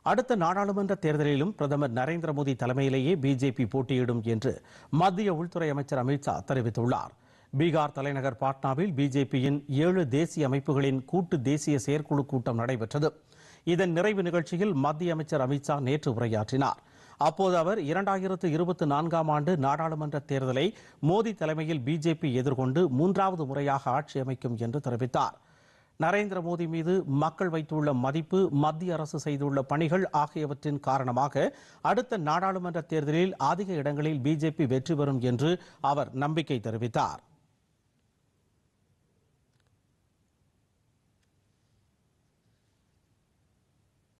அடுத்த நாடாளுமன்ற தேர்தலிலும் பிரதமர் நரேந்திர மோடி தலைமையிலேயே பிஜேபி போட்டியிடும் என்று மத்திய உள்துறை அமைச்சர் அமித்ஷா தெரிவித்துள்ளார் பீகார் தலைநகர் பாட்னாவில் பிஜேபியின் ஏழு தேசிய அமைப்புகளின் கூட்டு தேசிய செயற்குழு கூட்டம் நடைபெற்றது இதன் நிறைவு நிகழ்ச்சியில் மத்திய அமைச்சர் அமித்ஷா நேற்று உரையாற்றினார் அப்போது அவர் இரண்டாயிரத்து இருபத்தி நான்காம் ஆண்டு நாடாளுமன்ற தேர்தலை மோடி தலைமையில் பிஜேபி எதிர்கொண்டு மூன்றாவது முறையாக ஆட்சி அமைக்கும் என்று தெரிவித்தார் நரேந்திர மோடி மீது மக்கள் வைத்துள்ள மதிப்பு மத்திய அரசு செய்துள்ள பணிகள் ஆகியவற்றின் காரணமாக அடுத்த நாடாளுமன்ற தேர்தலில் அதிக இடங்களில் பிஜேபி வெற்றி பெறும் என்று அவர் நம்பிக்கை தெரிவித்தார்